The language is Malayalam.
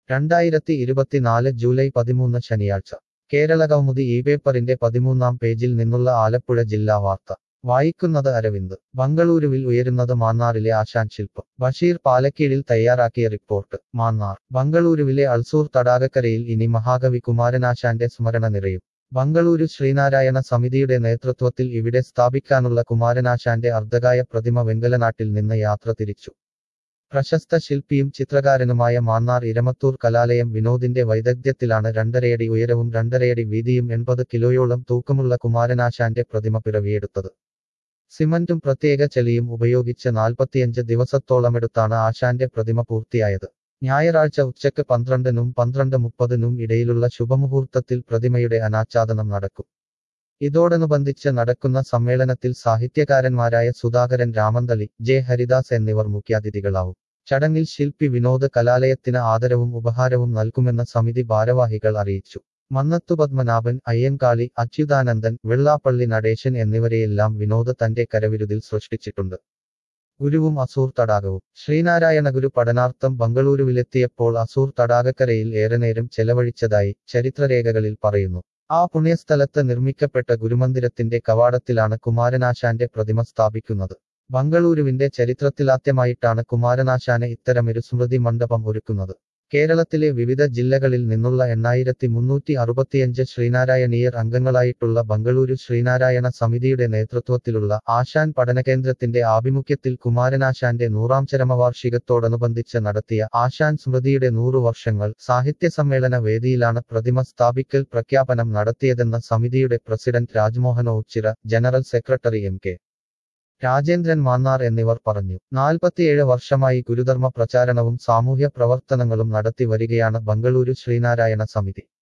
രണ്ടായിരത്തി ഇരുപത്തിനാല് ജൂലൈ പതിമൂന്ന് ശനിയാഴ്ച കേരള കൗമുദി ഈ പേപ്പറിന്റെ പതിമൂന്നാം പേജിൽ നിന്നുള്ള ആലപ്പുഴ ജില്ലാ വാർത്ത വായിക്കുന്നത് അരവിന്ദ് ബംഗളൂരുവിൽ ഉയരുന്നത് മാന്നാറിലെ ആശാൻ ശില്പം ബഷീർ പാലക്കീഴിൽ തയ്യാറാക്കിയ റിപ്പോർട്ട് മാന്നാർ ബംഗളൂരുവിലെ അൾസൂർ തടാകക്കരയിൽ ഇനി മഹാകവി കുമാരനാശാന്റെ സ്മരണ നിറയും ബംഗളൂരു ശ്രീനാരായണ സമിതിയുടെ നേതൃത്വത്തിൽ ഇവിടെ സ്ഥാപിക്കാനുള്ള കുമാരനാശാന്റെ അർദ്ധകായ പ്രതിമ വെങ്കലനാട്ടിൽ നിന്ന് യാത്ര തിരിച്ചു പ്രശസ്ത ശില്പിയും ചിത്രകാരനുമായ മാന്നാർ ഇരമത്തൂർ കലാലയം വിനോദിന്റെ വൈദഗ്ധ്യത്തിലാണ് രണ്ടരയടി ഉയരവും രണ്ടരയടി വീതിയും എൺപത് കിലോയോളം തൂക്കമുള്ള കുമാരനാശാന്റെ പ്രതിമ പിറവിയെടുത്തത് സിമന്റും പ്രത്യേക ചെളിയും ഉപയോഗിച്ച് നാൽപ്പത്തിയഞ്ച് ദിവസത്തോളമെടുത്താണ് ആശാന്റെ പ്രതിമ പൂർത്തിയായത് ഞായറാഴ്ച ഉച്ചയ്ക്ക് പന്ത്രണ്ടിനും പന്ത്രണ്ട് മുപ്പതിനും ഇടയിലുള്ള ശുഭമുഹൂർത്തത്തിൽ പ്രതിമയുടെ അനാച്ഛാദനം നടക്കും ഇതോടനുബന്ധിച്ച് നടക്കുന്ന സമ്മേളനത്തിൽ സാഹിത്യകാരന്മാരായ സുധാകരൻ രാമന്തളി ജെ ഹരിദാസ് എന്നിവർ മുഖ്യാതിഥികളാവും ചടങ്ങിൽ ശില്പി വിനോദ് കലാലയത്തിന് ആദരവും ഉപഹാരവും നൽകുമെന്ന് സമിതി ഭാരവാഹികൾ അറിയിച്ചു മന്നത്തു പത്മനാഭൻ അയ്യങ്കാളി അച്യുതാനന്ദൻ വെള്ളാപ്പള്ളി നടേശൻ എന്നിവരെയെല്ലാം വിനോദ് തന്റെ കരവിരുതിൽ സൃഷ്ടിച്ചിട്ടുണ്ട് ഗുരുവും അസൂർ തടാകവും ശ്രീനാരായണ ഗുരു പഠനാർത്ഥം ബംഗളൂരുവിലെത്തിയപ്പോൾ അസൂർ തടാകക്കരയിൽ ഏറെ നേരം ചെലവഴിച്ചതായി ചരിത്രരേഖകളിൽ പറയുന്നു ആ പുണ്യസ്ഥലത്ത് നിർമ്മിക്കപ്പെട്ട ഗുരുമന്ദിരത്തിന്റെ കവാടത്തിലാണ് കുമാരനാശാന്റെ പ്രതിമ സ്ഥാപിക്കുന്നത് ബംഗളൂരുവിന്റെ ചരിത്രത്തിലാദ്യമായിട്ടാണ് കുമാരനാശാന് ഇത്തരമൊരു സ്മൃതി മണ്ഡപം ഒരുക്കുന്നത് കേരളത്തിലെ വിവിധ ജില്ലകളിൽ നിന്നുള്ള എണ്ണായിരത്തി മുന്നൂറ്റി അറുപത്തിയഞ്ച് ശ്രീനാരായണീയർ അംഗങ്ങളായിട്ടുള്ള ബംഗളൂരു ശ്രീനാരായണ സമിതിയുടെ നേതൃത്വത്തിലുള്ള ആശാൻ പഠനകേന്ദ്രത്തിന്റെ ആഭിമുഖ്യത്തിൽ കുമാരനാശാന്റെ നൂറാം ചരമവാർഷികത്തോടനുബന്ധിച്ച് നടത്തിയ ആശാൻ സ്മൃതിയുടെ നൂറു വർഷങ്ങൾ സാഹിത്യ സമ്മേളന വേദിയിലാണ് പ്രതിമ സ്ഥാപിക്കൽ പ്രഖ്യാപനം നടത്തിയതെന്ന് സമിതിയുടെ president Rajmohan Ochira general secretary M K Rajendran Mannar എന്നിവർ പറഞ്ഞു നാൽപ്പത്തിയേഴ് വർഷമായി ഗുരുധർമ്മ പ്രചാരണവും സാമൂഹ്യ പ്രവർത്തനങ്ങളും നടത്തി വരികയാണ് ബംഗളൂരു ശ്രീനാരായണ സമിതി